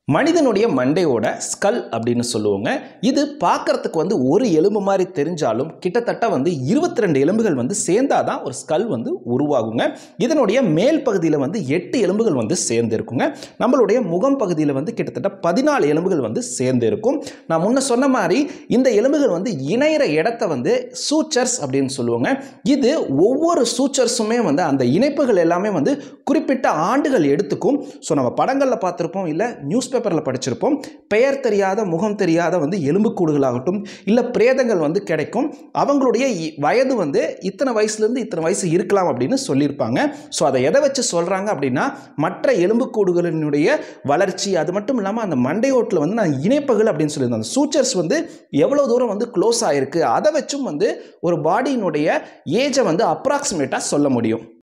மனிதனுடைய மண்டையோட ஸ்கல் அப்படின்னு சொல்லுவோங்க இது பார்க்கறதுக்கு வந்து ஒரு எலும்பு மாதிரி தெரிஞ்சாலும் கிட்டத்தட்ட வந்து இருபத்தி ரெண்டு எலும்புகள் வந்து சேர்ந்தாதான் ஒரு ஸ்கல் வந்து உருவாகுங்க இதனுடைய மேல் பகுதியில் வந்து எட்டு எலும்புகள் வந்து சேர்ந்து இருக்குங்க நம்மளுடைய முகம் பகுதியில் வந்து கிட்டத்தட்ட பதினாலு எலும்புகள் வந்து சேர்ந்து இருக்கும் நான் முன்ன சொன்ன மாதிரி இந்த எலும்புகள் வந்து இணையிற இடத்த வந்து சூச்சர்ஸ் அப்படின்னு சொல்லுவாங்க இது ஒவ்வொரு சூச்சர்ஸுமே வந்து அந்த இணைப்புகள் எல்லாமே வந்து குறிப்பிட்ட ஆண்டுகள் எடுத்துக்கும் ஸோ நம்ம படங்களில் பார்த்துருப்போம் இல்லை நியூஸ் பேப்பரில் படிச்சிருப்போம் பெயர் தெரியாத முகம் தெரியாத வந்து எலும்புக்கூடுகளாகட்டும் இல்லை பிரேதங்கள் வந்து கிடைக்கும் அவங்களுடைய இ- வயது வந்து இத்தனை வயசுலேருந்து இத்தனை வயசு இருக்கலாம் அப்படின்னு சொல்லியிருப்பாங்க ஸோ அதை எதை வச்சு சொல்கிறாங்க அப்படின்னா மற்ற எலும்புக்கூடுகளினுடைய வளர்ச்சி அது மட்டும் இல்லாமல் அந்த மண்டையோட்டில் வந்து நான் இணைப்புகள் அப்படின்னு சொல்லியிருந்தேன் அந்த சூச்சர்ஸ் வந்து எவ்வளோ தூரம் வந்து க்ளோஸ் ஆயிருக்கு அதை வச்சும் வந்து ஒரு பாடியினுடைய ஏஜை வந்து அப்ராக்சிமேட்டாக சொல்ல முடியும்